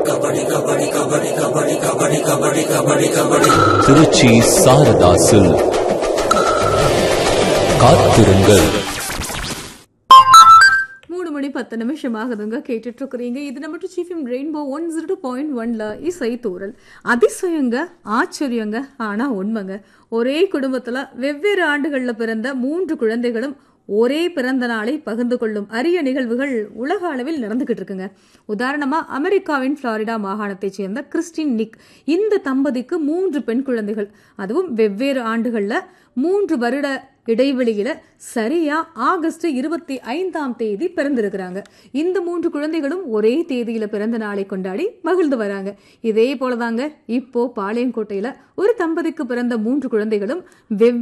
Trichy Saradha silk காத்திருங்கள் மூணு மணி பத்து நிமிஷம் ஆகுதுங்க கேட்டுட்டு இருக்கிறீங்க இது நம்ம சீஃபிம் rainbow one zero two point ஒன்ல இசை தூரல் அதிசயங்க ஆச்சரியங்க ஆனா உண்மைங்க ஒரே குடும்பத்துல வெவ்வேறு ஆண்டுகள்ல பிறந்த மூன்று குழந்தைகளும் ஒரே பிறந்த நாளை பகிர்ந்து கொள்ளும் அரிய நிகழ்வுகள் உலக அளவில் நடந்துகிட்டு இருக்குங்க உதாரணமா அமெரிக்காவின் பிளாரிடா மாகாணத்தைச் சேர்ந்த கிறிஸ்டின் நிக் இந்த தம்பதிக்கு மூன்று பெண் குழந்தைகள் அதுவும் வெவ்வேறு ஆண்டுகள்ல மூன்று வருட இடைவெளியில சரியா ஆகஸ்ட் இருபத்தி ஐந்தாம் தேதி பிறந்திருக்கிறாங்க இந்த மூன்று குழந்தைகளும் ஒரே தேதியில பிறந்த நாளை கொண்டாடி மகிழ்ந்து வராங்க இதே போலதாங்க இப்போ பாளையங்கோட்டையில ஒரு தம்பதிக்கு பிறந்த மூன்று குழந்தைகளும் வெவ்